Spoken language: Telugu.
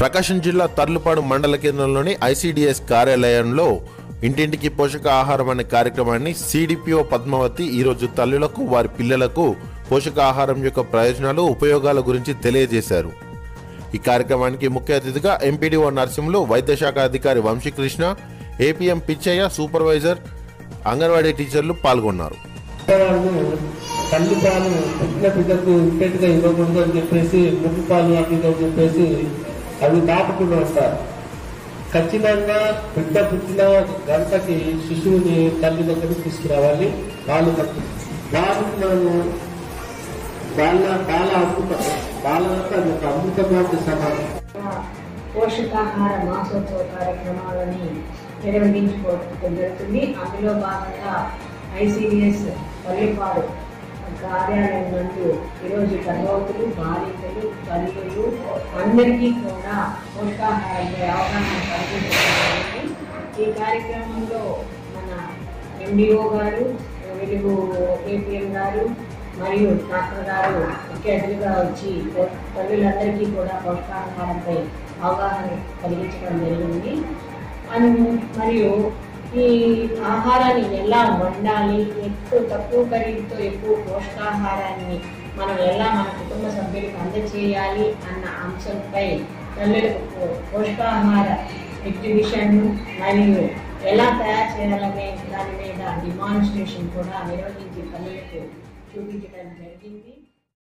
ప్రకాశం జిల్లా తర్లుపాడు మండల కేంద్రంలోని ఐసిడిఎస్ కార్యాలయంలో ఇంటింటికి పోషకాహారం అనే కార్యక్రమాన్ని సిడిపిఓ పద్మావతి ఈరోజు తల్లులకు వారి పిల్లలకు పోషకాహారం యొక్క ప్రయోజనాలు ఉపయోగాల గురించి తెలియజేశారు ఈ కార్యక్రమానికి ముఖ్య అతిథిగా ఎంపీడీఓ నర్సింహులు వైద్యశాఖ అధికారి వంశీకృష్ణ ఏపీఎం పిచ్చయ్య సూపర్వైజర్ అంగన్వాడీ టీచర్లు పాల్గొన్నారు వాళ్ళు తల్లి పాలు పుట్టిన బిడ్డకు ఇప్పటిగా ఇవ్వకూడదు అని చెప్పేసి ముగ్గు పాలు అవి ఇవి అని చెప్పేసి అవి దాటుకుంటూ వస్తారు ఖచ్చితంగా బిడ్డ పుట్టిన గంటకి శిశువుని తల్లి దగ్గరికి తీసుకురావాలి పాలు కట్టి దానికి మనము వాళ్ళ పాల అమృతం పాలంతా అది ఒక అమృతం లాంటి సమానం పోషకాహార మాసోత్సవ కార్యక్రమాలని నిర్వహించుకోవడం జరుగుతుంది అందులో భాగంగా ఐసిడిఎస్ పల్లిపాడు కార్యాలయం నందు ఈరోజు గర్భవతులు బాలికలు తల్లులు అందరికీ కూడా పోషకాహారంపై అవగాహన కల్పించడం ఈ కార్యక్రమంలో మన ఎండిఓ గారు వెలుగు ఏపీఎం గారు మరియు డాక్టర్ గారు ముఖ్య అతిథిగా వచ్చి తల్లులందరికీ కూడా పోషకాహారంపై అవగాహన కలిగించడం జరిగింది అన్- మరియు ఈ ఆహారాన్ని ఎలా వండాలి ఎక్కువ తక్కువ ఖరీదుతో ఎక్కువ పోషకాహారాన్ని మనం ఎలా మన కుటుంబ సభ్యులకు అందజేయాలి అన్న అంశంపై తల్లులకు పో- పోషకాహార ఎగ్జిబిషన్ మరియు ఎలా తయారు చేయాలనే దాని మీద డిమాన్స్ట్రేషన్ కూడా నిర్వహించి తల్లులకు చూపించడం జరిగింది